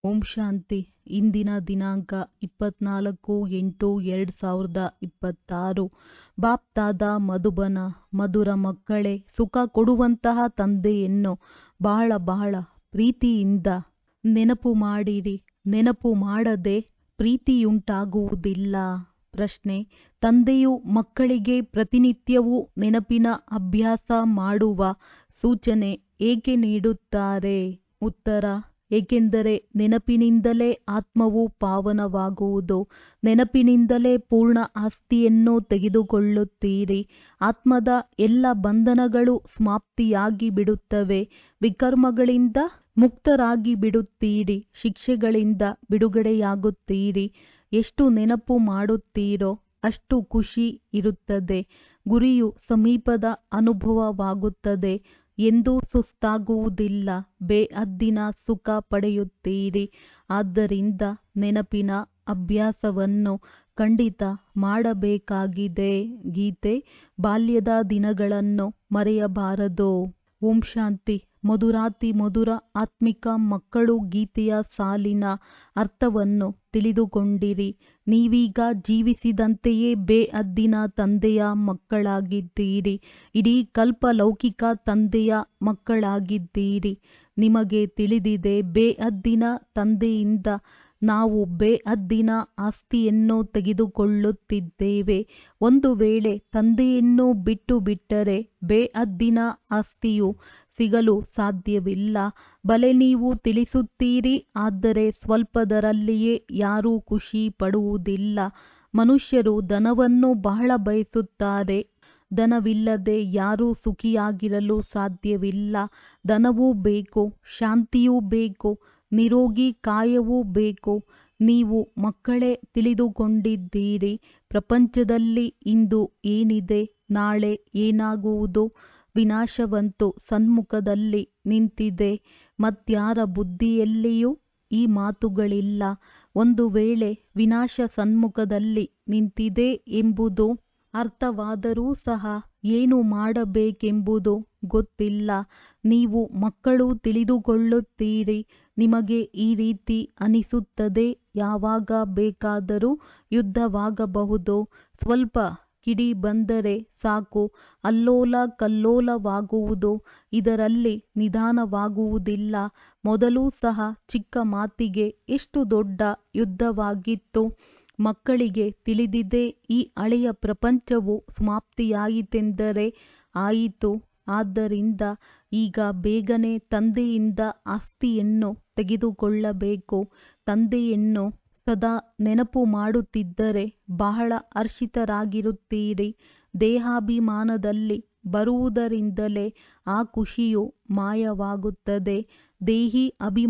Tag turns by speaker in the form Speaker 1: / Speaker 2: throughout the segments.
Speaker 1: ಓಂ ಶಾಂತಿ ಇಂದಿನ ದಿನಾಂಕ ಇಪ್ಪತ್ನಾಲ್ಕು ಎಂಟು ಎರಡು ಸಾವಿರದ ಇಪ್ಪತ್ತಾರು ಬಾಪ್ದಾದ ಮಧುಬನ ಮಧುರ ಮಕ್ಕಳೇ ಸುಖ ಕೊಡುವಂತಹ ತಂದೆಯನ್ನು ಬಹಳ ಬಹಳ ಪ್ರೀತಿಯಿಂದ ನೆನಪು ಮಾಡಿರಿ ನೆನಪು ಮಾಡದೆ ಪ್ರೀತಿಯುಂಟಾಗುವುದಿಲ್ಲ ಪ್ರಶ್ನೆ ತಂದೆಯು ಮಕ್ಕಳಿಗೆ ಪ್ರತಿನಿತ್ಯವೂ ನೆನಪಿನ ಅಭ್ಯಾಸ ಮಾಡುವ ಸೂಚನೆ ಏಕೆ ನೀಡುತ್ತಾರೆ ಉತ್ತರ ಏಕೆಂದರೆ ನೆನಪಿನಿಂದಲೇ ಆತ್ಮವು ಪಾವನವಾಗುವುದು ನೆನಪಿನಿಂದಲೇ ಪೂರ್ಣ ಆಸ್ತಿಯನ್ನು ತೆಗೆದುಕೊಳ್ಳುತ್ತೀರಿ ಆತ್ಮದ ಎಲ್ಲ ಬಂಧನಗಳು ಸಮಾಪ್ತಿಯಾಗಿ ಬಿಡುತ್ತವೆ ವಿಕರ್ಮಗಳಿಂದ ಮುಕ್ತರಾಗಿ ಬಿಡುತ್ತೀರಿ ಶಿಕ್ಷೆಗಳಿಂದ ಬಿಡುಗಡೆಯಾಗುತ್ತೀರಿ ಎಷ್ಟು ನೆನಪು ಮಾಡುತ್ತೀರೋ ಅಷ್ಟು ಖುಷಿ ಇರುತ್ತದೆ ಗುರಿಯು ಸಮೀಪದ ಅನುಭವವಾಗುತ್ತದೆ ಎಂದೂ ಸುಸ್ತಾಗುವುದಿಲ್ಲ ಬೇಅದ್ದಿನ ಸುಖ ಪಡೆಯುತ್ತೀರಿ ಆದ್ದರಿಂದ ನೆನಪಿನ ಅಭ್ಯಾಸವನ್ನು ಖಂಡಿತ ಮಾಡಬೇಕಾಗಿದೆ ಗೀತೆ ಬಾಲ್ಯದ ದಿನಗಳನ್ನು ಮರೆಯಬಾರದು ಓಂ ಶಾಂತಿ ಮಧುರಾತಿ ಮಧುರ ಆತ್ಮಿಕ ಮಕ್ಕಳು ಗೀತೆಯ ಸಾಲಿನ ಅರ್ಥವನ್ನು ತಿಳಿದುಕೊಂಡಿರಿ ನೀವೀಗ ಜೀವಿಸಿದಂತೆಯೇ ಬೇಅದ್ದಿನ ತಂದೆಯ ಮಕ್ಕಳಾಗಿದ್ದೀರಿ ಇಡೀ ಕಲ್ಪ ಲೌಕಿಕ ತಂದೆಯ ಮಕ್ಕಳಾಗಿದ್ದೀರಿ ನಿಮಗೆ ತಿಳಿದಿದೆ ಬೇಅದ್ದಿನ ತಂದೆಯಿಂದ ನಾವು ಬೇಅದ್ದಿನ ಆಸ್ತಿಯನ್ನು ತೆಗೆದುಕೊಳ್ಳುತ್ತಿದ್ದೇವೆ ಒಂದು ವೇಳೆ ತಂದೆಯನ್ನು ಬಿಟ್ಟು ಬಿಟ್ಟರೆ ಬೇಅದ್ದಿನ ಆಸ್ತಿಯು ಸಿಗಲು ಸಾಧ್ಯವಿಲ್ಲ ಬಲೆ ನೀವು ತಿಳಿಸುತ್ತೀರಿ ಆದರೆ ಸ್ವಲ್ಪದರಲ್ಲಿಯೇ ಯಾರೂ ಖುಷಿ ಪಡುವುದಿಲ್ಲ ಮನುಷ್ಯರು ಧನವನ್ನು ಬಹಳ ಬಯಸುತ್ತಾರೆ ಧನವಿಲ್ಲದೆ ಯಾರೂ ಸುಖಿಯಾಗಿರಲು ಸಾಧ್ಯವಿಲ್ಲ ಧನವೂ ಬೇಕು ಶಾಂತಿಯೂ ಬೇಕು ನಿರೋಗಿ ಕಾಯವೂ ಬೇಕು ನೀವು ಮಕ್ಕಳೇ ತಿಳಿದುಕೊಂಡಿದ್ದೀರಿ ಪ್ರಪಂಚದಲ್ಲಿ ಇಂದು ಏನಿದೆ ನಾಳೆ ಏನಾಗುವುದು ವಿನಾಶವಂತೂ ಸನ್ಮುಖದಲ್ಲಿ ನಿಂತಿದೆ ಮತ್ಯಾರ ಬುದ್ಧಿಯಲ್ಲಿಯೂ ಈ ಮಾತುಗಳಿಲ್ಲ ಒಂದು ವೇಳೆ ವಿನಾಶ ಸನ್ಮುಖದಲ್ಲಿ ನಿಂತಿದೆ ಎಂಬುದು ಅರ್ಥವಾದರೂ ಸಹ ಏನು ಮಾಡಬೇಕೆಂಬುದು ಗೊತ್ತಿಲ್ಲ ನೀವು ಮಕ್ಕಳು ತಿಳಿದುಕೊಳ್ಳುತ್ತೀರಿ ನಿಮಗೆ ಈ ರೀತಿ ಅನಿಸುತ್ತದೆ ಯಾವಾಗ ಬೇಕಾದರೂ ಯುದ್ಧವಾಗಬಹುದು ಸ್ವಲ್ಪ ಕಿಡಿ ಬಂದರೆ ಸಾಕು ಅಲ್ಲೋಲ ಕಲ್ಲೋಲವಾಗುವುದು ಇದರಲ್ಲಿ ನಿಧಾನವಾಗುವುದಿಲ್ಲ ಮೊದಲೂ ಸಹ ಚಿಕ್ಕ ಮಾತಿಗೆ ಎಷ್ಟು ದೊಡ್ಡ ಯುದ್ಧವಾಗಿತ್ತು ಮಕ್ಕಳಿಗೆ ತಿಳಿದಿದೆ ಈ ಹಳೆಯ ಪ್ರಪಂಚವು ಸಮಾಪ್ತಿಯಾಯಿತೆಂದರೆ ಆಯಿತು ಆದ್ದರಿಂದ ಈಗ ಬೇಗನೆ ತಂದೆಯಿಂದ ಆಸ್ತಿಯನ್ನು ತೆಗೆದುಕೊಳ್ಳಬೇಕು ತಂದೆಯನ್ನು ಸದಾ ನೆನಪು ಮಾಡುತ್ತಿದ್ದರೆ ಬಹಳ ಹರ್ಷಿತರಾಗಿರುತ್ತೀರಿ ದೇಹಾಭಿಮಾನದಲ್ಲಿ ಬರುವುದರಿಂದಲೇ ಆ ಖುಷಿಯು ಮಾಯವಾಗುತ್ತದೆ ದೇಹಿ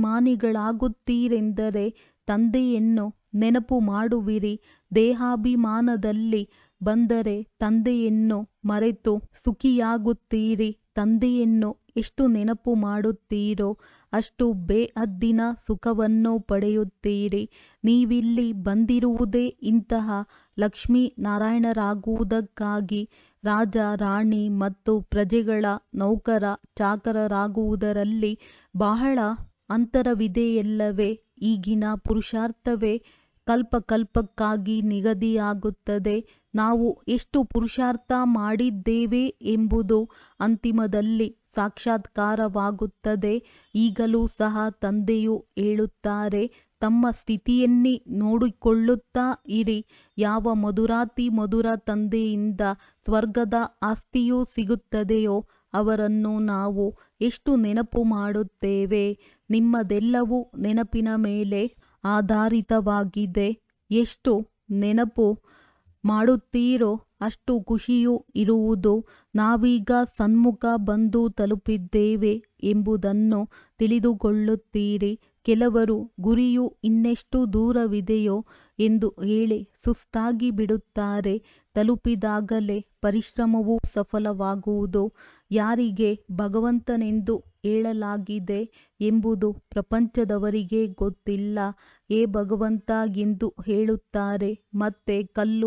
Speaker 1: ಅಭಿಮಾನಿಗಳಾಗುತ್ತೀರೆಂದರೆ ತಂದೆಯನ್ನು ನೆನಪು ಮಾಡುವಿರಿ ದೇಹಾಭಿಮಾನದಲ್ಲಿ ಬಂದರೆ ತಂದೆಯನ್ನು ಮರೆತು ಸುಖಿಯಾಗುತ್ತೀರಿ ತಂದೆಯನ್ನು ಎಷ್ಟು ನೆನಪು ಮಾಡುತ್ತೀರೋ ಅಷ್ಟು ಬೇಅದ್ದಿನ ಸುಖವನ್ನು ಪಡೆಯುತ್ತೀರಿ ನೀವಿಲ್ಲಿ ಬಂದಿರುವುದೇ ಇಂತಹ ಲಕ್ಷ್ಮೀನಾರಾಯಣರಾಗುವುದಕ್ಕಾಗಿ ರಾಜ ರಾಣಿ ಮತ್ತು ಪ್ರಜೆಗಳ ನೌಕರ ಚಾಕರರಾಗುವುದರಲ್ಲಿ ಬಹಳ ಅಂತರವಿದೆಯಲ್ಲವೇ ಈಗಿನ ಪುರುಷಾರ್ಥವೇ ಕಲ್ಪಕಲ್ಪಕ್ಕಾಗಿ ನಿಗದಿಯಾಗುತ್ತದೆ ನಾವು ಎಷ್ಟು ಪುರುಷಾರ್ಥ ಮಾಡಿದ್ದೇವೆ ಎಂಬುದು ಅಂತಿಮದಲ್ಲಿ ಸಾಕ್ಷಾತ್ಕಾರವಾಗುತ್ತದೆ ಈಗಲೂ ಸಹ ತಂದೆಯು ಹೇಳುತ್ತಾರೆ ತಮ್ಮ ಸ್ಥಿತಿಯನ್ನೇ ನೋಡಿಕೊಳ್ಳುತ್ತಾ ಇರಿ ಯಾವ ಮಧುರಾತಿ ಮಧುರ ತಂದೆಯಿಂದ ಸ್ವರ್ಗದ ಆಸ್ತಿಯು ಸಿಗುತ್ತದೆಯೋ ಅವರನ್ನು ನಾವು ಎಷ್ಟು ನೆನಪು ಮಾಡುತ್ತೇವೆ ನಿಮ್ಮದೆಲ್ಲವೂ ನೆನಪಿನ ಮೇಲೆ ಆಧಾರಿತವಾಗಿದೆ ಎಷ್ಟು ನೆನಪು ಮಾಡುತ್ತೀರೋ ಅಷ್ಟು ಖುಷಿಯೂ ಇರುವುದು ನಾವೀಗ ಸನ್ಮುಖ ಬಂದು ತಲುಪಿದ್ದೇವೆ ಎಂಬುದನ್ನು ತಿಳಿದುಕೊಳ್ಳುತ್ತೀರಿ ಕೆಲವರು ಗುರಿಯು ಇನ್ನೆಷ್ಟು ದೂರವಿದೆಯೋ ಎಂದು ಹೇಳಿ ಸುಸ್ತಾಗಿ ಬಿಡುತ್ತಾರೆ ತಲುಪಿದಾಗಲೇ ಪರಿಶ್ರಮವು ಸಫಲವಾಗುವುದು ಯಾರಿಗೆ ಭಗವಂತನೆಂದು ಹೇಳಲಾಗಿದೆ ಎಂಬುದು ಪ್ರಪಂಚದವರಿಗೆ ಗೊತ್ತಿಲ್ಲ ಹೇ ಭಗವಂತ ಎಂದು ಹೇಳುತ್ತಾರೆ ಮತ್ತೆ ಕಲ್ಲು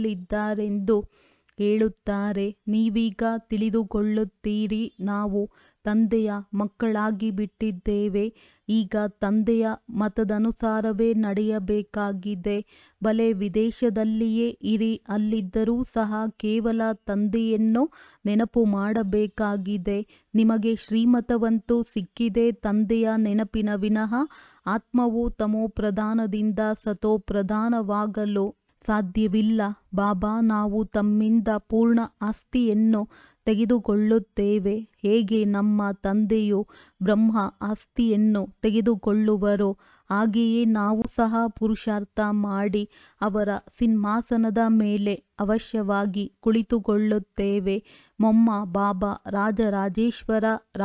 Speaker 1: ಮುಳ್ಳಿನಲ್ಲಿದ್ದಾರೆಂದು ಹೇಳುತ್ತಾರೆ ನೀವೀಗ ತಿಳಿದುಕೊಳ್ಳುತ್ತೀರಿ ನಾವು ತಂದೆಯ ಮಕ್ಕಳಾಗಿ ಬಿಟ್ಟಿದ್ದೇವೆ ಈಗ ತಂದೆಯ ಮತದನುಸಾರವೇ ನಡೆಯಬೇಕಾಗಿದೆ ಬಲೆ ವಿದೇಶದಲ್ಲಿಯೇ ಇರಿ ಅಲ್ಲಿದ್ದರೂ ಸಹ ಕೇವಲ ತಂದೆಯನ್ನು ನೆನಪು ಮಾಡಬೇಕಾಗಿದೆ ನಿಮಗೆ ಶ್ರೀಮತವಂತೂ ಸಿಕ್ಕಿದೆ ತಂದೆಯ ನೆನಪಿನ ವಿನಃ ಆತ್ಮವು ತಮೋ ಪ್ರಧಾನದಿಂದ ಸತೋ ಪ್ರಧಾನವಾಗಲು ಸಾಧ್ಯವಿಲ್ಲ ಬಾಬಾ ನಾವು ತಮ್ಮಿಂದ ಪೂರ್ಣ ಆಸ್ತಿಯನ್ನು ತೆಗೆದುಕೊಳ್ಳುತ್ತೇವೆ ಹೇಗೆ ನಮ್ಮ ತಂದೆಯು ಬ್ರಹ್ಮ ಆಸ್ತಿಯನ್ನು ತೆಗೆದುಕೊಳ್ಳುವರೋ ಹಾಗೆಯೇ ನಾವು ಸಹ ಪುರುಷಾರ್ಥ ಮಾಡಿ ಅವರ ಸಿಂಹಾಸನದ ಮೇಲೆ ಅವಶ್ಯವಾಗಿ ಕುಳಿತುಕೊಳ್ಳುತ್ತೇವೆ ಮೊಮ್ಮ ಬಾಬಾ ರಾಜರಾಜೇಶ್ವರ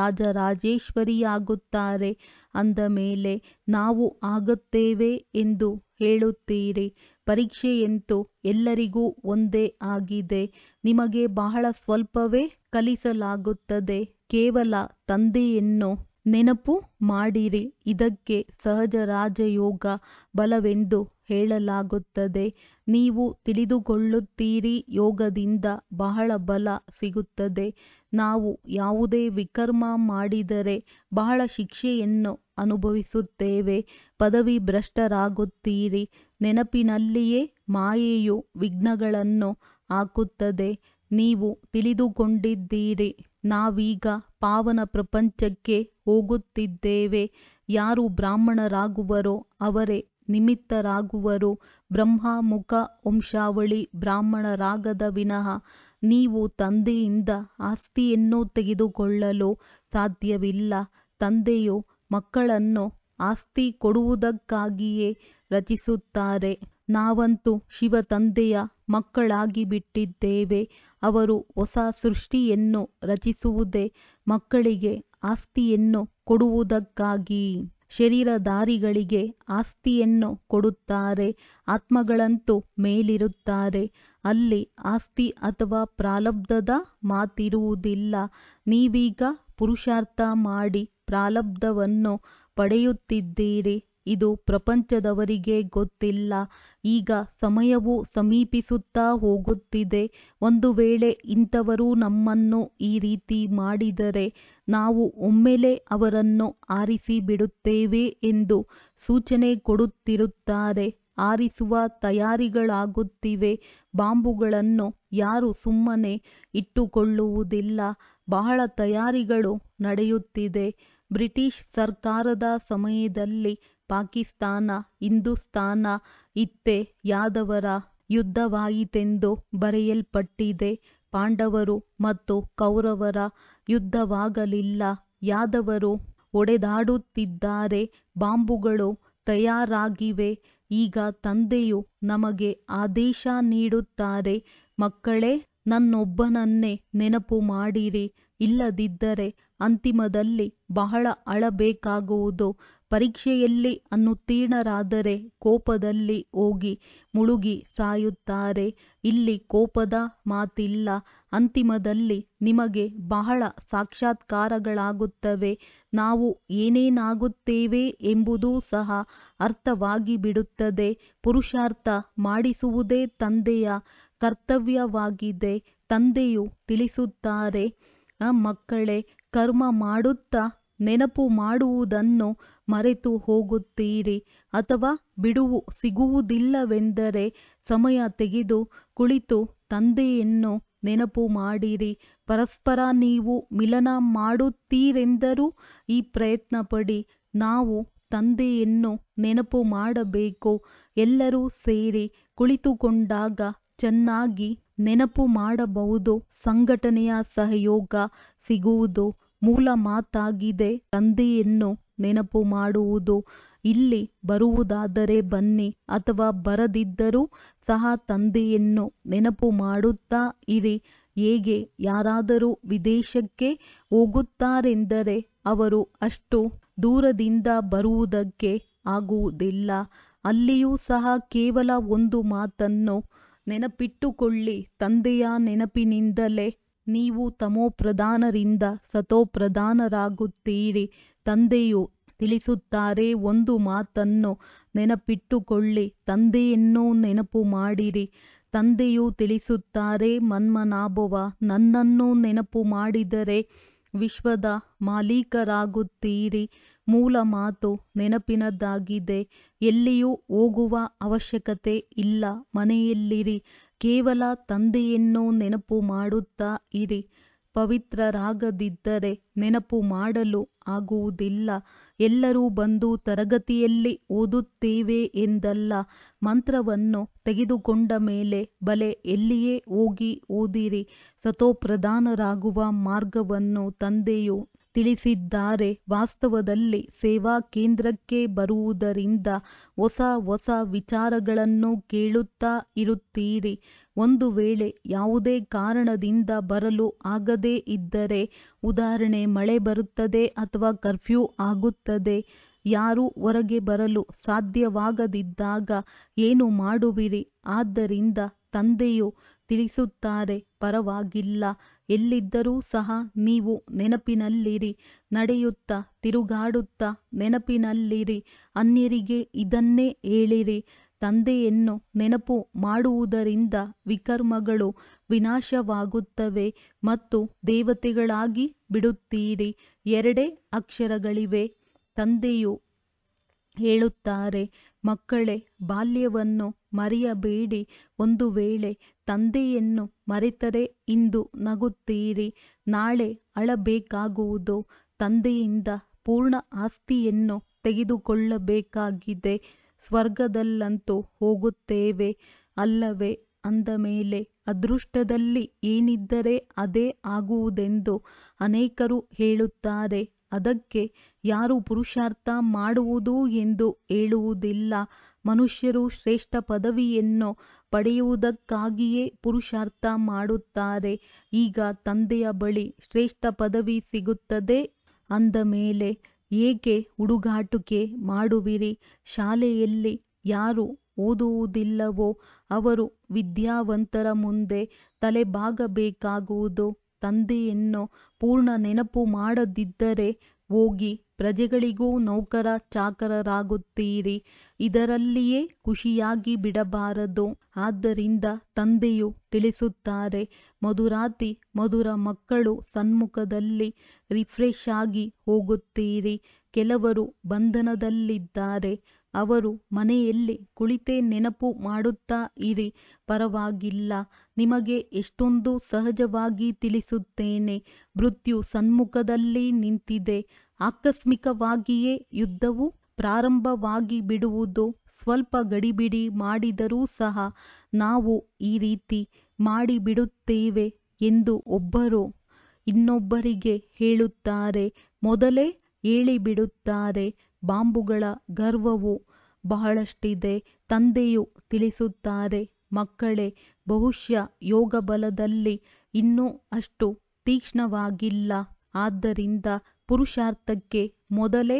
Speaker 1: ರಾಜರಾಜೇಶ್ವರಿಯಾಗುತ್ತಾರೆ ಅಂದ ಮೇಲೆ ನಾವು ಆಗುತ್ತೇವೆ ಎಂದು ಹೇಳುತ್ತೀರಿ ಪರೀಕ್ಷೆಯಂತೂ ಎಲ್ಲರಿಗೂ ಒಂದೇ ಆಗಿದೆ ನಿಮಗೆ ಬಹಳ ಸ್ವಲ್ಪವೇ ಕಲಿಸಲಾಗುತ್ತದೆ ಕೇವಲ ತಂದೆಯನ್ನು ನೆನಪು ಮಾಡಿರಿ ಇದಕ್ಕೆ ಸಹಜ ರಾಜಯೋಗ ಬಲವೆಂದು ಹೇಳಲಾಗುತ್ತದೆ ನೀವು ತಿಳಿದುಕೊಳ್ಳುತ್ತೀರಿ ಯೋಗದಿಂದ ಬಹಳ ಬಲ ಸಿಗುತ್ತದೆ ನಾವು ಯಾವುದೇ ವಿಕರ್ಮ ಮಾಡಿದರೆ ಬಹಳ ಶಿಕ್ಷೆಯನ್ನು ಅನುಭವಿಸುತ್ತೇವೆ ಪದವಿ ಭ್ರಷ್ಟರಾಗುತ್ತೀರಿ ನೆನಪಿನಲ್ಲಿಯೇ ಮಾಯೆಯು ವಿಘ್ನಗಳನ್ನು ಹಾಕುತ್ತದೆ ನೀವು ತಿಳಿದುಕೊಂಡಿದ್ದೀರಿ ನಾವೀಗ ಪಾವನ ಪ್ರಪಂಚಕ್ಕೆ ಹೋಗುತ್ತಿದ್ದೇವೆ ಯಾರು ಬ್ರಾಹ್ಮಣರಾಗುವರೋ ಅವರೇ ನಿಮಿತ್ತರಾಗುವರು ಬ್ರಹ್ಮ ಮುಖ ವಂಶಾವಳಿ ಬ್ರಾಹ್ಮಣರಾಗದ ವಿನಃ ನೀವು ತಂದೆಯಿಂದ ಆಸ್ತಿಯನ್ನು ತೆಗೆದುಕೊಳ್ಳಲು ಸಾಧ್ಯವಿಲ್ಲ ತಂದೆಯು ಮಕ್ಕಳನ್ನು ಆಸ್ತಿ ಕೊಡುವುದಕ್ಕಾಗಿಯೇ ರಚಿಸುತ್ತಾರೆ ನಾವಂತೂ ಶಿವ ತಂದೆಯ ಮಕ್ಕಳಾಗಿ ಬಿಟ್ಟಿದ್ದೇವೆ ಅವರು ಹೊಸ ಸೃಷ್ಟಿಯನ್ನು ರಚಿಸುವುದೇ ಮಕ್ಕಳಿಗೆ ಆಸ್ತಿಯನ್ನು ಕೊಡುವುದಕ್ಕಾಗಿ ಶರೀರಧಾರಿಗಳಿಗೆ ಆಸ್ತಿಯನ್ನು ಕೊಡುತ್ತಾರೆ ಆತ್ಮಗಳಂತೂ ಮೇಲಿರುತ್ತಾರೆ ಅಲ್ಲಿ ಆಸ್ತಿ ಅಥವಾ ಪ್ರಾರಬ್ಧದ ಮಾತಿರುವುದಿಲ್ಲ ನೀವೀಗ ಪುರುಷಾರ್ಥ ಮಾಡಿ ಪ್ರಾರಬ್ಧವನ್ನು ಪಡೆಯುತ್ತಿದ್ದೀರಿ ಇದು ಪ್ರಪಂಚದವರಿಗೆ ಗೊತ್ತಿಲ್ಲ ಈಗ ಸಮಯವು ಸಮೀಪಿಸುತ್ತಾ ಹೋಗುತ್ತಿದೆ ಒಂದು ವೇಳೆ ಇಂಥವರು ನಮ್ಮನ್ನು ಈ ರೀತಿ ಮಾಡಿದರೆ ನಾವು ಒಮ್ಮೆಲೇ ಅವರನ್ನು ಆರಿಸಿ ಬಿಡುತ್ತೇವೆ ಎಂದು ಸೂಚನೆ ಕೊಡುತ್ತಿರುತ್ತಾರೆ ಆರಿಸುವ ತಯಾರಿಗಳಾಗುತ್ತಿವೆ ಬಾಂಬುಗಳನ್ನು ಯಾರು ಸುಮ್ಮನೆ ಇಟ್ಟುಕೊಳ್ಳುವುದಿಲ್ಲ ಬಹಳ ತಯಾರಿಗಳು ನಡೆಯುತ್ತಿದೆ ಬ್ರಿಟಿಷ್ ಸರ್ಕಾರದ ಸಮಯದಲ್ಲಿ ಪಾಕಿಸ್ತಾನ ಹಿಂದೂಸ್ತಾನ ಇತ್ತೆ ಯಾದವರ ಯುದ್ಧವಾಯಿತೆಂದು ಬರೆಯಲ್ಪಟ್ಟಿದೆ ಪಾಂಡವರು ಮತ್ತು ಕೌರವರ ಯುದ್ಧವಾಗಲಿಲ್ಲ ಯಾದವರು ಹೊಡೆದಾಡುತ್ತಿದ್ದಾರೆ ಬಾಂಬುಗಳು ತಯಾರಾಗಿವೆ ಈಗ ತಂದೆಯು ನಮಗೆ ಆದೇಶ ನೀಡುತ್ತಾರೆ ಮಕ್ಕಳೇ ನನ್ನೊಬ್ಬನನ್ನೇ ನೆನಪು ಮಾಡಿರಿ ಇಲ್ಲದಿದ್ದರೆ ಅಂತಿಮದಲ್ಲಿ ಬಹಳ ಅಳಬೇಕಾಗುವುದು ಪರೀಕ್ಷೆಯಲ್ಲಿ ಅನುತ್ತೀರ್ಣರಾದರೆ ಕೋಪದಲ್ಲಿ ಹೋಗಿ ಮುಳುಗಿ ಸಾಯುತ್ತಾರೆ ಇಲ್ಲಿ ಕೋಪದ ಮಾತಿಲ್ಲ ಅಂತಿಮದಲ್ಲಿ ನಿಮಗೆ ಬಹಳ ಸಾಕ್ಷಾತ್ಕಾರಗಳಾಗುತ್ತವೆ ನಾವು ಏನೇನಾಗುತ್ತೇವೆ ಎಂಬುದೂ ಸಹ ಅರ್ಥವಾಗಿ ಬಿಡುತ್ತದೆ ಪುರುಷಾರ್ಥ ಮಾಡಿಸುವುದೇ ತಂದೆಯ ಕರ್ತವ್ಯವಾಗಿದೆ ತಂದೆಯು ತಿಳಿಸುತ್ತಾರೆ ಮಕ್ಕಳೇ ಕರ್ಮ ಮಾಡುತ್ತಾ ನೆನಪು ಮಾಡುವುದನ್ನು ಮರೆತು ಹೋಗುತ್ತೀರಿ ಅಥವಾ ಬಿಡುವು ಸಿಗುವುದಿಲ್ಲವೆಂದರೆ ಸಮಯ ತೆಗೆದು ಕುಳಿತು ತಂದೆಯನ್ನು ನೆನಪು ಮಾಡಿರಿ ಪರಸ್ಪರ ನೀವು ಮಿಲನ ಮಾಡುತ್ತೀರೆಂದರೂ ಈ ಪ್ರಯತ್ನ ಪಡಿ ನಾವು ತಂದೆಯನ್ನು ನೆನಪು ಮಾಡಬೇಕು ಎಲ್ಲರೂ ಸೇರಿ ಕುಳಿತುಕೊಂಡಾಗ ಚೆನ್ನಾಗಿ ನೆನಪು ಮಾಡಬಹುದು ಸಂಘಟನೆಯ ಸಹಯೋಗ ಸಿಗುವುದು ಮೂಲ ಮಾತಾಗಿದೆ ತಂದೆಯನ್ನು ನೆನಪು ಮಾಡುವುದು ಇಲ್ಲಿ ಬರುವುದಾದರೆ ಬನ್ನಿ ಅಥವಾ ಬರದಿದ್ದರೂ ಸಹ ತಂದೆಯನ್ನು ನೆನಪು ಮಾಡುತ್ತಾ ಇರಿ ಹೇಗೆ ಯಾರಾದರೂ ವಿದೇಶಕ್ಕೆ ಹೋಗುತ್ತಾರೆಂದರೆ ಅವರು ಅಷ್ಟು ದೂರದಿಂದ ಬರುವುದಕ್ಕೆ ಆಗುವುದಿಲ್ಲ ಅಲ್ಲಿಯೂ ಸಹ ಕೇವಲ ಒಂದು ಮಾತನ್ನು ನೆನಪಿಟ್ಟುಕೊಳ್ಳಿ ತಂದೆಯ ನೆನಪಿನಿಂದಲೇ ನೀವು ತಮೋಪ್ರಧಾನರಿಂದ ಸತೋಪ್ರಧಾನರಾಗುತ್ತೀರಿ ತಂದೆಯು ತಿಳಿಸುತ್ತಾರೆ ಒಂದು ಮಾತನ್ನು ನೆನಪಿಟ್ಟುಕೊಳ್ಳಿ ತಂದೆಯನ್ನು ನೆನಪು ಮಾಡಿರಿ ತಂದೆಯು ತಿಳಿಸುತ್ತಾರೆ ಮನ್ಮನಾಭವ ನನ್ನನ್ನು ನೆನಪು ಮಾಡಿದರೆ ವಿಶ್ವದ ಮಾಲೀಕರಾಗುತ್ತೀರಿ ಮೂಲ ಮಾತು ನೆನಪಿನದಾಗಿದೆ ಎಲ್ಲಿಯೂ ಹೋಗುವ ಅವಶ್ಯಕತೆ ಇಲ್ಲ ಮನೆಯಲ್ಲಿರಿ ಕೇವಲ ತಂದೆಯನ್ನು ನೆನಪು ಮಾಡುತ್ತಾ ಇರಿ ಪವಿತ್ರರಾಗದಿದ್ದರೆ ನೆನಪು ಮಾಡಲು ಆಗುವುದಿಲ್ಲ ಎಲ್ಲರೂ ಬಂದು ತರಗತಿಯಲ್ಲಿ ಓದುತ್ತೇವೆ ಎಂದಲ್ಲ ಮಂತ್ರವನ್ನು ತೆಗೆದುಕೊಂಡ ಮೇಲೆ ಬಲೆ ಎಲ್ಲಿಯೇ ಹೋಗಿ ಓದಿರಿ ಸತೋಪ್ರಧಾನರಾಗುವ ಮಾರ್ಗವನ್ನು ತಂದೆಯು ತಿಳಿಸಿದ್ದಾರೆ ವಾಸ್ತವದಲ್ಲಿ ಸೇವಾ ಕೇಂದ್ರಕ್ಕೆ ಬರುವುದರಿಂದ ಹೊಸ ಹೊಸ ವಿಚಾರಗಳನ್ನು ಕೇಳುತ್ತಾ ಇರುತ್ತೀರಿ ಒಂದು ವೇಳೆ ಯಾವುದೇ ಕಾರಣದಿಂದ ಬರಲು ಆಗದೇ ಇದ್ದರೆ ಉದಾಹರಣೆ ಮಳೆ ಬರುತ್ತದೆ ಅಥವಾ ಕರ್ಫ್ಯೂ ಆಗುತ್ತದೆ ಯಾರೂ ಹೊರಗೆ ಬರಲು ಸಾಧ್ಯವಾಗದಿದ್ದಾಗ ಏನು ಮಾಡುವಿರಿ ಆದ್ದರಿಂದ ತಂದೆಯು ತಿಳಿಸುತ್ತಾರೆ ಪರವಾಗಿಲ್ಲ ಎಲ್ಲಿದ್ದರೂ ಸಹ ನೀವು ನೆನಪಿನಲ್ಲಿರಿ ನಡೆಯುತ್ತಾ ತಿರುಗಾಡುತ್ತಾ ನೆನಪಿನಲ್ಲಿರಿ ಅನ್ಯರಿಗೆ ಇದನ್ನೇ ಹೇಳಿರಿ ತಂದೆಯನ್ನು ನೆನಪು ಮಾಡುವುದರಿಂದ ವಿಕರ್ಮಗಳು ವಿನಾಶವಾಗುತ್ತವೆ ಮತ್ತು ದೇವತೆಗಳಾಗಿ ಬಿಡುತ್ತೀರಿ ಎರಡೇ ಅಕ್ಷರಗಳಿವೆ ತಂದೆಯು ಹೇಳುತ್ತಾರೆ ಮಕ್ಕಳೇ ಬಾಲ್ಯವನ್ನು ಮರೆಯಬೇಡಿ ಒಂದು ವೇಳೆ ತಂದೆಯನ್ನು ಮರೆತರೆ ಇಂದು ನಗುತ್ತೀರಿ ನಾಳೆ ಅಳಬೇಕಾಗುವುದು ತಂದೆಯಿಂದ ಪೂರ್ಣ ಆಸ್ತಿಯನ್ನು ತೆಗೆದುಕೊಳ್ಳಬೇಕಾಗಿದೆ ಸ್ವರ್ಗದಲ್ಲಂತೂ ಹೋಗುತ್ತೇವೆ ಅಲ್ಲವೇ ಅಂದ ಮೇಲೆ ಅದೃಷ್ಟದಲ್ಲಿ ಏನಿದ್ದರೆ ಅದೇ ಆಗುವುದೆಂದು ಅನೇಕರು ಹೇಳುತ್ತಾರೆ ಅದಕ್ಕೆ ಯಾರು ಪುರುಷಾರ್ಥ ಮಾಡುವುದು ಎಂದು ಹೇಳುವುದಿಲ್ಲ ಮನುಷ್ಯರು ಶ್ರೇಷ್ಠ ಪದವಿಯನ್ನು ಪಡೆಯುವುದಕ್ಕಾಗಿಯೇ ಪುರುಷಾರ್ಥ ಮಾಡುತ್ತಾರೆ ಈಗ ತಂದೆಯ ಬಳಿ ಶ್ರೇಷ್ಠ ಪದವಿ ಸಿಗುತ್ತದೆ ಅಂದ ಮೇಲೆ ಏಕೆ ಹುಡುಗಾಟಿಕೆ ಮಾಡುವಿರಿ ಶಾಲೆಯಲ್ಲಿ ಯಾರು ಓದುವುದಿಲ್ಲವೋ ಅವರು ವಿದ್ಯಾವಂತರ ಮುಂದೆ ತಲೆಬಾಗಬೇಕಾಗುವುದು ತಂದೆಯನ್ನು ಪೂರ್ಣ ನೆನಪು ಮಾಡದಿದ್ದರೆ ಹೋಗಿ ಪ್ರಜೆಗಳಿಗೂ ನೌಕರ ಚಾಕರರಾಗುತ್ತೀರಿ ಇದರಲ್ಲಿಯೇ ಖುಷಿಯಾಗಿ ಬಿಡಬಾರದು ಆದ್ದರಿಂದ ತಂದೆಯು ತಿಳಿಸುತ್ತಾರೆ ಮಧುರಾತಿ ಮಧುರ ಮಕ್ಕಳು ಸನ್ಮುಖದಲ್ಲಿ ರಿಫ್ರೆಶ್ ಆಗಿ ಹೋಗುತ್ತೀರಿ ಕೆಲವರು ಬಂಧನದಲ್ಲಿದ್ದಾರೆ ಅವರು ಮನೆಯಲ್ಲಿ ಕುಳಿತೇ ನೆನಪು ಮಾಡುತ್ತಾ ಇರಿ ಪರವಾಗಿಲ್ಲ ನಿಮಗೆ ಎಷ್ಟೊಂದು ಸಹಜವಾಗಿ ತಿಳಿಸುತ್ತೇನೆ ಮೃತ್ಯು ಸನ್ಮುಖದಲ್ಲಿ ನಿಂತಿದೆ ಆಕಸ್ಮಿಕವಾಗಿಯೇ ಯುದ್ಧವು ಪ್ರಾರಂಭವಾಗಿ ಬಿಡುವುದು ಸ್ವಲ್ಪ ಗಡಿಬಿಡಿ ಮಾಡಿದರೂ ಸಹ ನಾವು ಈ ರೀತಿ ಮಾಡಿಬಿಡುತ್ತೇವೆ ಎಂದು ಒಬ್ಬರು ಇನ್ನೊಬ್ಬರಿಗೆ ಹೇಳುತ್ತಾರೆ ಮೊದಲೇ ಹೇಳಿಬಿಡುತ್ತಾರೆ ಬಾಂಬುಗಳ ಗರ್ವವು ಬಹಳಷ್ಟಿದೆ ತಂದೆಯು ತಿಳಿಸುತ್ತಾರೆ ಮಕ್ಕಳೇ ಬಹುಶಃ ಯೋಗಬಲದಲ್ಲಿ ಇನ್ನೂ ಅಷ್ಟು ತೀಕ್ಷ್ಣವಾಗಿಲ್ಲ ಆದ್ದರಿಂದ ಪುರುಷಾರ್ಥಕ್ಕೆ ಮೊದಲೇ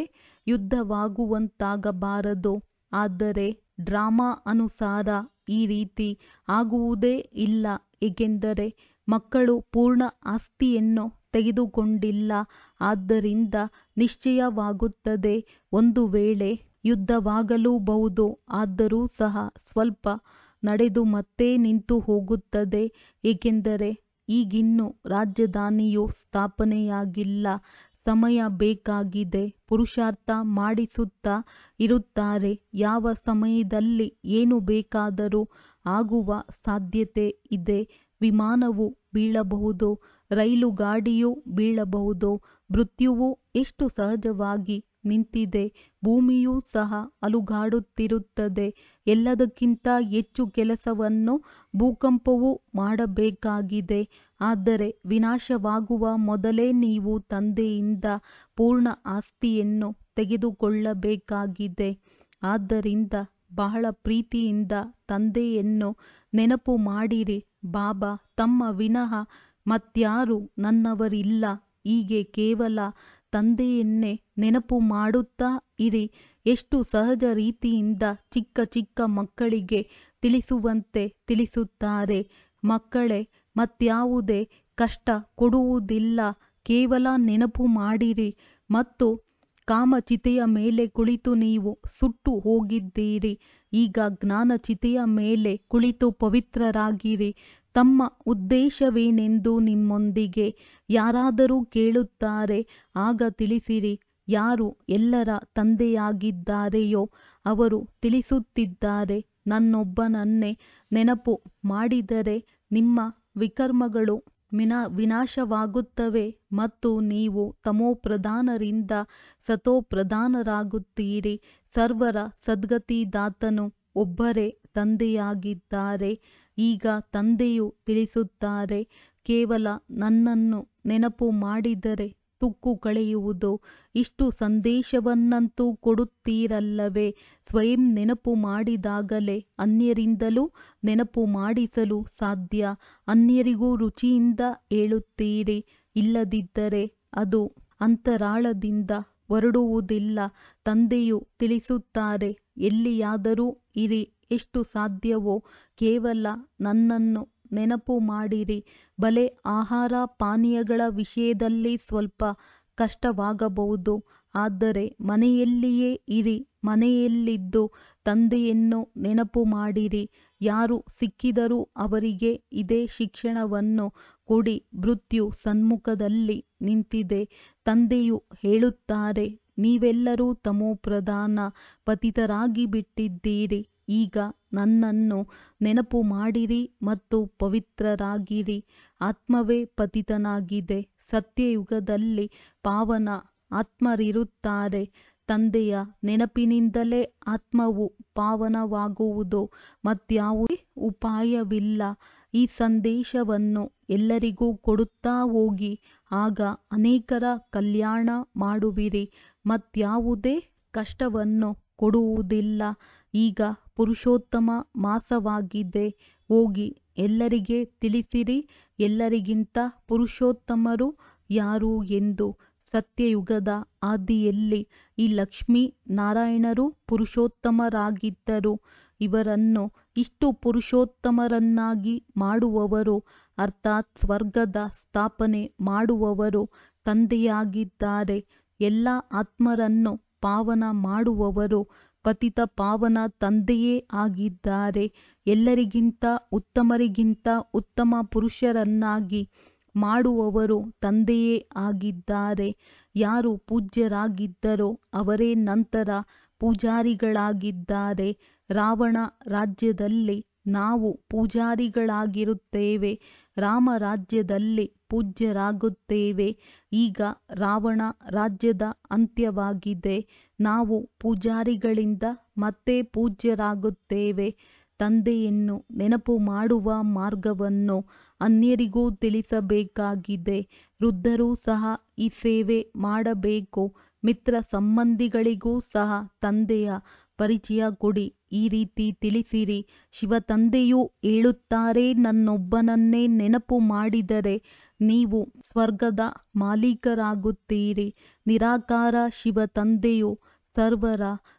Speaker 1: ಯುದ್ಧವಾಗುವಂತಾಗಬಾರದು ಆದರೆ ಡ್ರಾಮಾ ಅನುಸಾರ ಈ ರೀತಿ ಆಗುವುದೇ ಇಲ್ಲ ಏಕೆಂದರೆ ಮಕ್ಕಳು ಪೂರ್ಣ ಆಸ್ತಿಯನ್ನು ತೆಗೆದುಕೊಂಡಿಲ್ಲ ಆದ್ದರಿಂದ ನಿಶ್ಚಯವಾಗುತ್ತದೆ ಒಂದು ವೇಳೆ ಯುದ್ಧವಾಗಲೂಬಹುದು ಆದರೂ ಸಹ ಸ್ವಲ್ಪ ನಡೆದು ಮತ್ತೆ ನಿಂತು ಹೋಗುತ್ತದೆ ಏಕೆಂದರೆ ಈಗಿನ್ನೂ ರಾಜಧಾನಿಯು ಸ್ಥಾಪನೆಯಾಗಿಲ್ಲ ಸಮಯ ಬೇಕಾಗಿದೆ ಪುರುಷಾರ್ಥ ಮಾಡಿಸುತ್ತಾ ಇರುತ್ತಾರೆ ಯಾವ ಸಮಯದಲ್ಲಿ ಏನು ಬೇಕಾದರೂ ಆಗುವ ಸಾಧ್ಯತೆ ಇದೆ ವಿಮಾನವು ಬೀಳಬಹುದು ರೈಲುಗಾಡಿಯು ಬೀಳಬಹುದು ಮೃತ್ಯುವು ಎಷ್ಟು ಸಹಜವಾಗಿ ನಿಂತಿದೆ ಭೂಮಿಯೂ ಸಹ ಅಲುಗಾಡುತ್ತಿರುತ್ತದೆ ಎಲ್ಲದಕ್ಕಿಂತ ಹೆಚ್ಚು ಕೆಲಸವನ್ನು ಭೂಕಂಪವು ಮಾಡಬೇಕಾಗಿದೆ ಆದರೆ ವಿನಾಶವಾಗುವ ಮೊದಲೇ ನೀವು ತಂದೆಯಿಂದ ಪೂರ್ಣ ಆಸ್ತಿಯನ್ನು ತೆಗೆದುಕೊಳ್ಳಬೇಕಾಗಿದೆ ಆದ್ದರಿಂದ ಬಹಳ ಪ್ರೀತಿಯಿಂದ ತಂದೆಯನ್ನು ನೆನಪು ಮಾಡಿರಿ ಬಾಬಾ ತಮ್ಮ ವಿನಃ ಮತ್ಯಾರೂ ನನ್ನವರಿಲ್ಲ ಹೀಗೆ ಕೇವಲ ತಂದೆಯನ್ನೇ ನೆನಪು ಮಾಡುತ್ತಾ ಇರಿ ಎಷ್ಟು ಸಹಜ ರೀತಿಯಿಂದ ಚಿಕ್ಕ ಚಿಕ್ಕ ಮಕ್ಕಳಿಗೆ ತಿಳಿಸುವಂತೆ ತಿಳಿಸುತ್ತಾರೆ ಮಕ್ಕಳೇ ಮತ್ಯಾವುದೇ ಕಷ್ಟ ಕೊಡುವುದಿಲ್ಲ ಕೇವಲ ನೆನಪು ಮಾಡಿರಿ ಮತ್ತು ಕಾಮಚಿತೆಯ ಮೇಲೆ ಕುಳಿತು ನೀವು ಸುಟ್ಟು ಹೋಗಿದ್ದೀರಿ ಈಗ ಜ್ಞಾನಚಿತೆಯ ಮೇಲೆ ಕುಳಿತು ಪವಿತ್ರರಾಗಿರಿ ತಮ್ಮ ಉದ್ದೇಶವೇನೆಂದು ನಿಮ್ಮೊಂದಿಗೆ ಯಾರಾದರೂ ಕೇಳುತ್ತಾರೆ ಆಗ ತಿಳಿಸಿರಿ ಯಾರು ಎಲ್ಲರ ತಂದೆಯಾಗಿದ್ದಾರೆಯೋ ಅವರು ತಿಳಿಸುತ್ತಿದ್ದಾರೆ ನನ್ನೊಬ್ಬನನ್ನೇ ನೆನಪು ಮಾಡಿದರೆ ನಿಮ್ಮ ವಿಕರ್ಮಗಳು ವಿನಾ ವಿನಾಶವಾಗುತ್ತವೆ ಮತ್ತು ನೀವು ತಮೋಪ್ರಧಾನರಿಂದ ಸತೋಪ್ರಧಾನರಾಗುತ್ತೀರಿ ಸರ್ವರ ಸದ್ಗತಿದಾತನು ಒಬ್ಬರೇ ತಂದೆಯಾಗಿದ್ದಾರೆ ಈಗ ತಂದೆಯು ತಿಳಿಸುತ್ತಾರೆ ಕೇವಲ ನನ್ನನ್ನು ನೆನಪು ಮಾಡಿದರೆ ತುಕ್ಕು ಕಳೆಯುವುದು ಇಷ್ಟು ಸಂದೇಶವನ್ನಂತೂ ಕೊಡುತ್ತೀರಲ್ಲವೇ ಸ್ವಯಂ ನೆನಪು ಮಾಡಿದಾಗಲೇ ಅನ್ಯರಿಂದಲೂ ನೆನಪು ಮಾಡಿಸಲು ಸಾಧ್ಯ ಅನ್ಯರಿಗೂ ರುಚಿಯಿಂದ ಹೇಳುತ್ತೀರಿ ಇಲ್ಲದಿದ್ದರೆ ಅದು ಅಂತರಾಳದಿಂದ ಹೊರಡುವುದಿಲ್ಲ ತಂದೆಯು ತಿಳಿಸುತ್ತಾರೆ ಎಲ್ಲಿಯಾದರೂ ಇರಿ ಎಷ್ಟು ಸಾಧ್ಯವೋ ಕೇವಲ ನನ್ನನ್ನು ನೆನಪು ಮಾಡಿರಿ ಭಲೆ ಆಹಾರ ಪಾನೀಯಗಳ ವಿಷಯದಲ್ಲಿ ಸ್ವಲ್ಪ ಕಷ್ಟವಾಗಬಹುದು ಆದರೆ ಮನೆಯಲ್ಲಿಯೇ ಇರಿ ಮನೆಯಲ್ಲಿದ್ದು ತಂದೆಯನ್ನು ನೆನಪು ಮಾಡಿರಿ ಯಾರು ಸಿಕ್ಕಿದರೂ ಅವರಿಗೆ ಇದೇ ಶಿಕ್ಷಣವನ್ನು ಕೊಡಿ ಮೃತ್ಯು ಸನ್ಮುಖದಲ್ಲಿ ನಿಂತಿದೆ ತಂದೆಯು ಹೇಳುತ್ತಾರೆ ನೀವೆಲ್ಲರೂ ತಮೋಪ್ರಧಾನ ಪತಿತರಾಗಿ ಬಿಟ್ಟಿದ್ದೀರಿ ಈಗ ನನ್ನನ್ನು ನೆನಪು ಮಾಡಿರಿ ಮತ್ತು ಪವಿತ್ರರಾಗಿರಿ ಆತ್ಮವೇ ಪತಿತನಾಗಿದೆ ಸತ್ಯಯುಗದಲ್ಲಿ ಪಾವನ ಆತ್ಮರಿರುತ್ತಾರೆ ತಂದೆಯ ನೆನಪಿನಿಂದಲೇ ಆತ್ಮವು ಪಾವನವಾಗುವುದು ಮತ್ಯಾವುದೇ ಉಪಾಯವಿಲ್ಲ ಈ ಸಂದೇಶವನ್ನು ಎಲ್ಲರಿಗೂ ಕೊಡುತ್ತಾ ಹೋಗಿ ಆಗ ಅನೇಕರ ಕಲ್ಯಾಣ ಮಾಡುವಿರಿ ಮತ್ಯಾವುದೇ ಕಷ್ಟವನ್ನು ಕೊಡುವುದಿಲ್ಲ ಈಗ ಪುರುಷೋತ್ತಮ ಮಾಸವಾಗಿದೆ ಹೋಗಿ ಎಲ್ಲರಿಗೆ ತಿಳಿಸಿರಿ ಎಲ್ಲರಿಗಿಂತ ಪುರುಷೋತ್ತಮರು ಯಾರು ಎಂದು ಸತ್ಯಯುಗದ ಆದಿಯಲ್ಲಿ ಈ ಲಕ್ಷ್ಮೀ ನಾರಾಯಣರು ಪುರುಷೋತ್ತಮರಾಗಿದ್ದರು ಇವರನ್ನು ಇಷ್ಟು ಪುರುಷೋತ್ತಮರನ್ನಾಗಿ ಮಾಡುವವರು ಅರ್ಥಾತ್ ಸ್ವರ್ಗದ ಸ್ಥಾಪನೆ ಮಾಡುವವರು ತಂದೆಯಾಗಿದ್ದಾರೆ ಎಲ್ಲ ಆತ್ಮರನ್ನು ಪಾವನ ಮಾಡುವವರು ಪತಿತ ಪಾವನ ತಂದೆಯೇ ಆಗಿದ್ದಾರೆ ಎಲ್ಲರಿಗಿಂತ ಉತ್ತಮರಿಗಿಂತ ಉತ್ತಮ ಪುರುಷರನ್ನಾಗಿ ಮಾಡುವವರು ತಂದೆಯೇ ಆಗಿದ್ದಾರೆ ಯಾರು ಪೂಜ್ಯರಾಗಿದ್ದರೋ ಅವರೇ ನಂತರ ಪೂಜಾರಿಗಳಾಗಿದ್ದಾರೆ ರಾವಣ ರಾಜ್ಯದಲ್ಲಿ ನಾವು ಪೂಜಾರಿಗಳಾಗಿರುತ್ತೇವೆ ರಾಮ ರಾಜ್ಯದಲ್ಲಿ ಪೂಜ್ಯರಾಗುತ್ತೇವೆ ಈಗ ರಾವಣ ರಾಜ್ಯದ ಅಂತ್ಯವಾಗಿದೆ ನಾವು ಪೂಜಾರಿಗಳಿಂದ ಮತ್ತೆ ಪೂಜ್ಯರಾಗುತ್ತೇವೆ ತಂದೆಯನ್ನು ನೆನಪು ಮಾಡುವ ಮಾರ್ಗವನ್ನು ಅನ್ಯರಿಗೂ ತಿಳಿಸಬೇಕಾಗಿದೆ ವೃದ್ಧರೂ ಸಹ ಈ ಸೇವೆ ಮಾಡಬೇಕು ಮಿತ್ರ ಸಂಬಂಧಿಗಳಿಗೂ ಸಹ ತಂದೆಯ ಪರಿಚಯ ಕೊಡಿ ಈ ರೀತಿ ತಿಳಿಸಿರಿ ಶಿವತಂದೆಯು ಹೇಳುತ್ತಾರೆ ನನ್ನೊಬ್ಬನನ್ನೇ ನೆನಪು ಮಾಡಿದರೆ ನೀವು ಸ್ವರ್ಗದ ಮಾಲೀಕರಾಗುತ್ತೀರಿ ನಿರಾಕಾರ ಶಿವತಂದೆಯು ಸರ್ವರ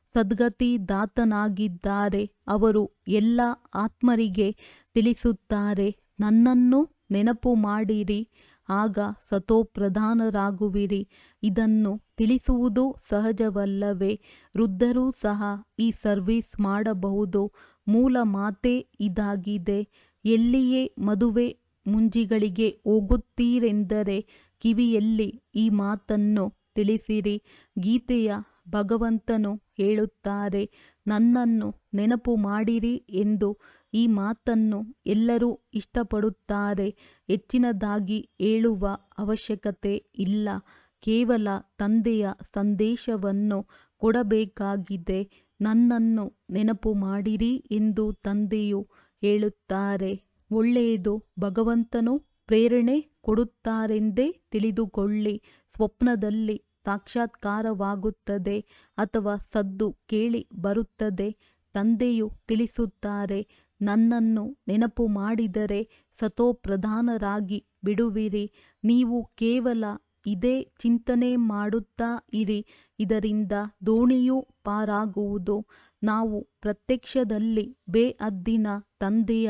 Speaker 1: ಸದ್ಗತಿದಾತನಾಗಿದ್ದಾರೆ ಅವರು ಎಲ್ಲ ಆತ್ಮರಿಗೆ ತಿಳಿಸುತ್ತಾರೆ ನನ್ನನ್ನು ನೆನಪು ಮಾಡಿರಿ ಆಗ ಸತೋಪ್ರಧಾನರಾಗುವಿರಿ ಇದನ್ನು ತಿಳಿಸುವುದು ಸಹಜವಲ್ಲವೇ ವೃದ್ಧರೂ ಸಹ ಈ ಸರ್ವಿಸ್ ಮಾಡಬಹುದು ಮೂಲ ಮಾತೇ ಇದಾಗಿದೆ ಎಲ್ಲಿಯೇ ಮದುವೆ ಮುಂಜಿಗಳಿಗೆ ಹೋಗುತ್ತೀರೆಂದರೆ ಕಿವಿಯಲ್ಲಿ ಈ ಮಾತನ್ನು ತಿಳಿಸಿರಿ ಗೀತೆಯ ಭಗವಂತನು ಹೇಳುತ್ತಾರೆ ನನ್ನನ್ನು ನೆನಪು ಮಾಡಿರಿ ಎಂದು ಈ ಮಾತನ್ನು ಎಲ್ಲರೂ ಇಷ್ಟಪಡುತ್ತಾರೆ ಹೆಚ್ಚಿನದಾಗಿ ಹೇಳುವ ಅವಶ್ಯಕತೆ ಇಲ್ಲ ಕೇವಲ ತಂದೆಯ ಸಂದೇಶವನ್ನು ಕೊಡಬೇಕಾಗಿದೆ ನನ್ನನ್ನು ನೆನಪು ಮಾಡಿರಿ ಎಂದು ತಂದೆಯು ಹೇಳುತ್ತಾರೆ ಒಳ್ಳೆಯದು ಭಗವಂತನು ಪ್ರೇರಣೆ ಕೊಡುತ್ತಾರೆಂದೇ ತಿಳಿದುಕೊಳ್ಳಿ ಸ್ವಪ್ನದಲ್ಲಿ ಸಾಕ್ಷಾತ್ಕಾರವಾಗುತ್ತದೆ ಅಥವಾ ಸದ್ದು ಕೇಳಿ ಬರುತ್ತದೆ ತಂದೆಯು ತಿಳಿಸುತ್ತಾರೆ ನನ್ನನ್ನು ನೆನಪು ಮಾಡಿದರೆ ಸತೋಪ್ರಧಾನರಾಗಿ ಬಿಡುವಿರಿ ನೀವು ಕೇವಲ ಇದೇ ಚಿಂತನೆ ಮಾಡುತ್ತಾ ಇರಿ ಇದರಿಂದ ದೋಣಿಯು ಪಾರಾಗುವುದು ನಾವು ಪ್ರತ್ಯಕ್ಷದಲ್ಲಿ ಬೇಅದ್ದಿನ ತಂದೆಯ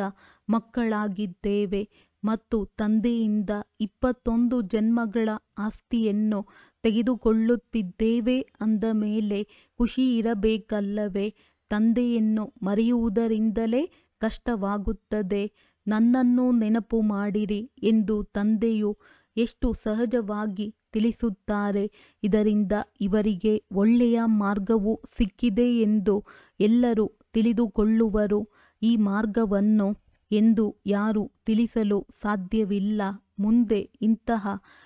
Speaker 1: ಮಕ್ಕಳಾಗಿದ್ದೇವೆ ಮತ್ತು ತಂದೆಯಿಂದ ಇಪ್ಪತ್ತೊಂದು ಜನ್ಮಗಳ ಆಸ್ತಿಯನ್ನು ತೆಗೆದುಕೊಳ್ಳುತ್ತಿದ್ದೇವೆ ಅಂದ ಮೇಲೆ ಖುಷಿ ಇರಬೇಕಲ್ಲವೇ ತಂದೆಯನ್ನು ಮರೆಯುವುದರಿಂದಲೇ ಕಷ್ಟವಾಗುತ್ತದೆ ನನ್ನನ್ನು ನೆನಪು ಮಾಡಿರಿ ಎಂದು ತಂದೆಯು ಎಷ್ಟು ಸಹಜವಾಗಿ ತಿಳಿಸುತ್ತಾರೆ ಇದರಿಂದ ಇವರಿಗೆ ಒಳ್ಳೆಯ ಮಾರ್ಗವು ಸಿಕ್ಕಿದೆ ಎಂದು ಎಲ್ಲರೂ ತಿಳಿದುಕೊಳ್ಳುವರು ಈ ಮಾರ್ಗವನ್ನು ಎಂದು ಯಾರೂ ತಿಳಿಸಲು ಸಾಧ್ಯವಿಲ್ಲ ಮುಂದೆ ಇಂತಹ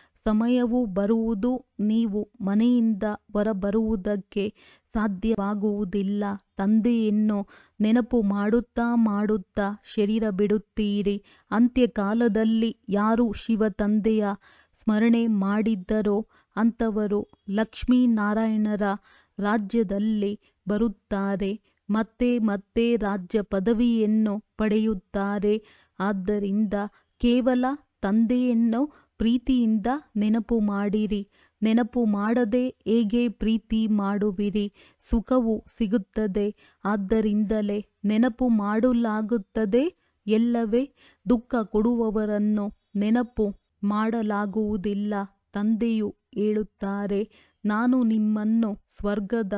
Speaker 1: ಸಮಯವು ಬರುವುದು ನೀವು ಮನೆಯಿಂದ ಹೊರಬರುವುದಕ್ಕೆ ಸಾಧ್ಯವಾಗುವುದಿಲ್ಲ ತಂದೆಯನ್ನು ನೆನಪು ಮಾಡುತ್ತಾ ಮಾಡುತ್ತಾ ಶರೀರ ಬಿಡುತ್ತೀರಿ ಅಂತ್ಯಕಾಲದಲ್ಲಿ ಯಾರು ಶಿವ ತಂದೆಯ ಸ್ಮರಣೆ ಮಾಡಿದ್ದರೋ ಅಂಥವರು ಲಕ್ಷ್ಮೀನಾರಾಯಣರ ರಾಜ್ಯದಲ್ಲಿ ಬರುತ್ತಾರೆ ಮತ್ತೆ ಮತ್ತೆ ರಾಜ್ಯ ಪದವಿಯನ್ನು ಪಡೆಯುತ್ತಾರೆ ಆದ್ದರಿಂದ ಕೇವಲ ತಂದೆಯನ್ನು ಪ್ರೀತಿಯಿಂದ ನೆನಪು ಮಾಡಿರಿ ನೆನಪು ಮಾಡದೆ ಹೇಗೆ ಪ್ರೀತಿ ಮಾಡುವಿರಿ ಸುಖವು ಸಿಗುತ್ತದೆ ಆದ್ದರಿಂದಲೇ ನೆನಪು ಮಾಡಲಾಗುತ್ತದೆ ಎಲ್ಲವೇ ದುಃಖ ಕೊಡುವವರನ್ನು ನೆನಪು ಮಾಡಲಾಗುವುದಿಲ್ಲ ತಂದೆಯು ಹೇಳುತ್ತಾರೆ ನಾನು ನಿಮ್ಮನ್ನು ಸ್ವರ್ಗದ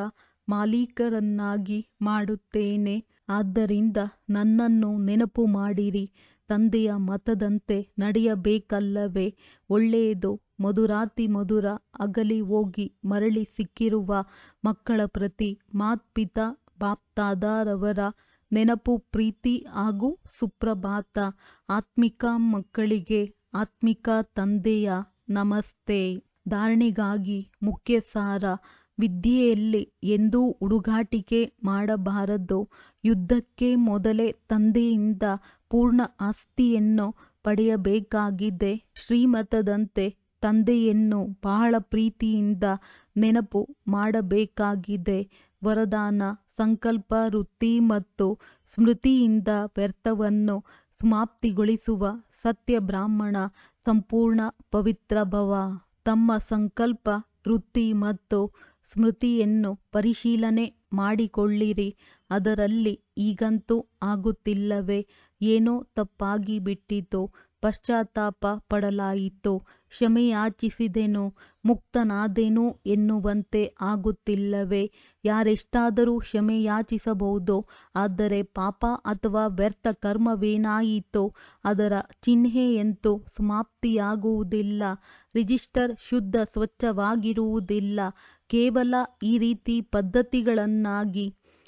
Speaker 1: ಮಾಲೀಕರನ್ನಾಗಿ ಮಾಡುತ್ತೇನೆ ಆದ್ದರಿಂದ ನನ್ನನ್ನು ನೆನಪು ಮಾಡಿರಿ ತಂದೆಯ ಮತದಂತೆ ನಡೆಯಬೇಕಲ್ಲವೇ ಒಳ್ಳೆಯದು ಮಧುರಾತಿ ಮಧುರ ಅಗಲಿ ಹೋಗಿ ಮರಳಿ ಸಿಕ್ಕಿರುವ ಮಕ್ಕಳ ಪ್ರತಿ ಮಾತ್ಪಿತಾ ಬಾಪ್ತಾದರವರ ನೆನಪು ಪ್ರೀತಿ ಹಾಗೂ ಸುಪ್ರಭಾತ ಆತ್ಮಿಕ ಮಕ್ಕಳಿಗೆ ಆತ್ಮಿಕ ತಂದೆಯ ನಮಸ್ತೆ ಧಾರಣೆಗಾಗಿ ಮುಖ್ಯ ಸಾರ ವಿದ್ಯೆಯಲ್ಲಿ ಎಂದೂ ಹುಡುಗಾಟಿಕೆ ಮಾಡಬಾರದು ಯುದ್ಧಕ್ಕೆ ಮೊದಲೇ ತಂದೆಯಿಂದ ಪೂರ್ಣ ಆಸ್ತಿಯನ್ನು ಪಡೆಯಬೇಕಾಗಿದೆ ಶ್ರೀಮತದಂತೆ ತಂದೆಯನ್ನು ಬಹಳ ಪ್ರೀತಿಯಿಂದ ನೆನಪು ಮಾಡಬೇಕಾಗಿದೆ ವರದಾನ ಸಂಕಲ್ಪ ವೃತ್ತಿ ಮತ್ತು ಸ್ಮೃತಿಯಿಂದ ವ್ಯರ್ಥವನ್ನು ಸಮಾಪ್ತಿಗೊಳಿಸುವ ಸತ್ಯ ಬ್ರಾಹ್ಮಣ ಸಂಪೂರ್ಣ ಪವಿತ್ರ ಭವ ತಮ್ಮ ಸಂಕಲ್ಪ ವೃತ್ತಿ ಮತ್ತು ಸ್ಮೃತಿಯನ್ನು ಪರಿಶೀಲನೆ ಮಾಡಿಕೊಳ್ಳಿರಿ ಅದರಲ್ಲಿ ಈಗಂತೂ ಆಗುತ್ತಿಲ್ಲವೇ ಏನೋ ತಪ್ಪಾಗಿ ಬಿಟ್ಟಿತು ಪಶ್ಚಾತ್ತಾಪ ಪಡಲಾಯಿತು ಕ್ಷಮೆಯಾಚಿಸಿದೆನು ಮುಕ್ತನಾದೆನು ಎನ್ನುವಂತೆ ಆಗುತ್ತಿಲ್ಲವೇ ಯಾರೆಷ್ಟಾದರೂ ಕ್ಷಮೆಯಾಚಿಸಬಹುದು ಆದರೆ ಪಾಪ ಅಥವಾ ವ್ಯರ್ಥ ಕರ್ಮವೇನಾಯಿತೋ ಅದರ ಚಿಹ್ನೆಯಂತೂ ಸಮಾಪ್ತಿಯಾಗುವುದಿಲ್ಲ ರಿಜಿಸ್ಟರ್ ಶುದ್ಧ ಸ್ವಚ್ಛವಾಗಿರುವುದಿಲ್ಲ ಕೇವಲ ಈ ರೀತಿ ಪದ್ಧತಿಗಳನ್ನಾಗಿ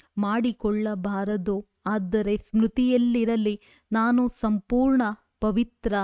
Speaker 1: ಮಾಡಿಕೊಳ್ಳಬಾರದು ಆದರೆ ಸ್ಮೃತಿಯಲ್ಲಿರಲಿ ನಾನು ಸಂಪೂರ್ಣ ಪವಿತ್ರ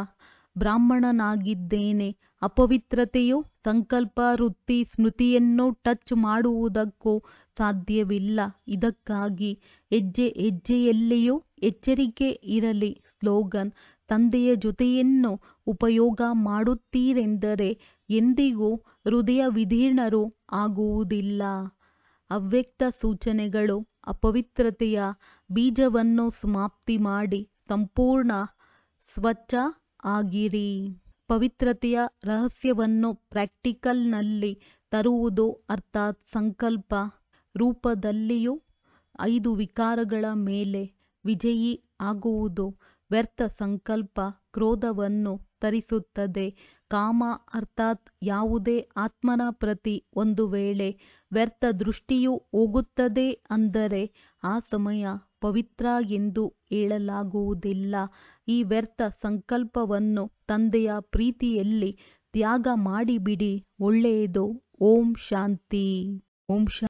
Speaker 1: ಬ್ರಾಹ್ಮಣನಾಗಿದ್ದೇನೆ ಅಪವಿತ್ರತೆಯು ಸಂಕಲ್ಪ ವೃತ್ತಿ ಸ್ಮೃತಿಯನ್ನು ಟಚ್ ಮಾಡುವುದಕ್ಕೂ ಸಾಧ್ಯವಿಲ್ಲ ಇದಕ್ಕಾಗಿ ಹೆಜ್ಜೆ ಹೆಜ್ಜೆಯಲ್ಲಿಯೂ ಎಚ್ಚರಿಕೆ ಇರಲಿ ಸ್ಲೋಗನ್ ತಂದೆಯ ಜೊತೆಯನ್ನು ಉಪಯೋಗ ಮಾಡುತ್ತೀರೆಂದರೆ ಎಂದಿಗೂ ಹೃದಯ ವಿದೀರ್ಣರು ಆಗುವುದಿಲ್ಲ ಅವ್ಯಕ್ತ ಸೂಚನೆಗಳು ಅಪವಿತ್ರತೆಯ ಬೀಜವನ್ನು ಸಮಾಪ್ತಿ ಮಾಡಿ ಸಂಪೂರ್ಣ ಸ್ವಚ್ಛ ಆಗಿರಿ ಪವಿತ್ರತೆಯ ರಹಸ್ಯವನ್ನು ಪ್ರಾಕ್ಟಿಕಲ್ನಲ್ಲಿ ತರುವುದು ಅರ್ಥಾತ್ ಸಂಕಲ್ಪ ರೂಪದಲ್ಲಿಯೂ ಐದು ವಿಕಾರಗಳ ಮೇಲೆ ವಿಜಯಿ ಆಗುವುದು ವ್ಯರ್ಥ ಸಂಕಲ್ಪ ಕ್ರೋಧವನ್ನು ತರಿಸುತ್ತದೆ ಕಾಮ ಅರ್ಥಾತ್ ಯಾವುದೇ ಆತ್ಮನ ಪ್ರತಿ ಒಂದು ವೇಳೆ ವ್ಯರ್ಥ ದೃಷ್ಟಿಯು ಹೋಗುತ್ತದೆ ಅಂದರೆ ಆ ಸಮಯ ಪವಿತ್ರ ಎಂದು ಹೇಳಲಾಗುವುದಿಲ್ಲ ಈ ವ್ಯರ್ಥ ಸಂಕಲ್ಪವನ್ನು ತಂದೆಯ ಪ್ರೀತಿಯಲ್ಲಿ ತ್ಯಾಗ ಮಾಡಿಬಿಡಿ ಒಳ್ಳೆಯದು ಓಂ ಶಾಂತಿ ಓಂ ಶಾಂತಿ